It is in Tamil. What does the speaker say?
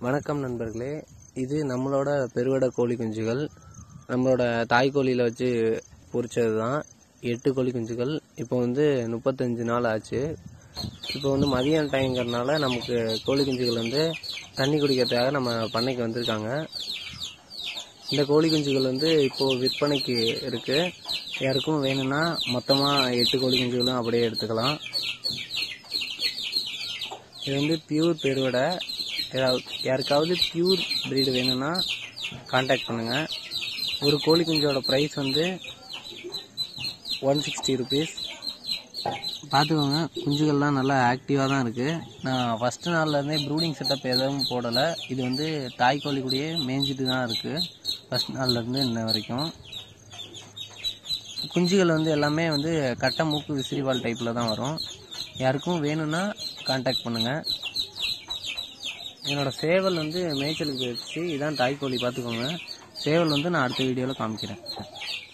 வணக்கம் நண்பர்களே இது நம்மளோட பெருவடை கோழி குஞ்சுகள் நம்மளோட தாய் கோழியில் வச்சு பொரிச்சது தான் எட்டு கோழி குஞ்சுகள் இப்போ வந்து முப்பத்தஞ்சு நாள் ஆச்சு இப்போ வந்து மதியம் டைங்கிறனால நமக்கு கோழி குஞ்சுகள் வந்து தண்ணி குடிக்கிறதுக்காக நம்ம பண்ணைக்கு வந்திருக்காங்க இந்த கோழி குஞ்சுகள் வந்து இப்போது விற்பனைக்கு இருக்குது யாருக்கும் வேணும்னா மொத்தமாக எட்டு கோழி குஞ்சுகளும் அப்படியே எடுத்துக்கலாம் இது வந்து பியூர் பெருவடை யாராவது யாருக்காவது பியூர் breed வேணும்னா காண்டாக்ட் பண்ணுங்கள் ஒரு கோழி குஞ்சோட ப்ரைஸ் வந்து ஒன் சிக்ஸ்டி ருபீஸ் பார்த்துக்கோங்க குஞ்சுகள்லாம் நல்லா ஆக்டிவாக தான் இருக்குது நான் ஃபஸ்ட்டு நாள்லேருந்தே ப்ரூடிங் செட்டப் எதுவும் போடலை இது வந்து தாய் கோழி கூடயே மேய்ஞ்சிட்டு தான் இருக்குது ஃபஸ்ட் நாள்லேருந்து இன்ன வரைக்கும் குஞ்சுகள் வந்து எல்லாமே வந்து கட்டை மூக்கு விசிறிவால் டைப்பில் தான் வரும் யாருக்கும் வேணும்னா காண்டாக்ட் பண்ணுங்கள் என்னோட சேவல் வந்து மேய்ச்சலுக்கு போயிடுச்சு இதான் தாய்க்கோழி பார்த்துக்கோங்க சேவல் வந்து நான் அடுத்த வீடியோவில் காமிக்கிறேன்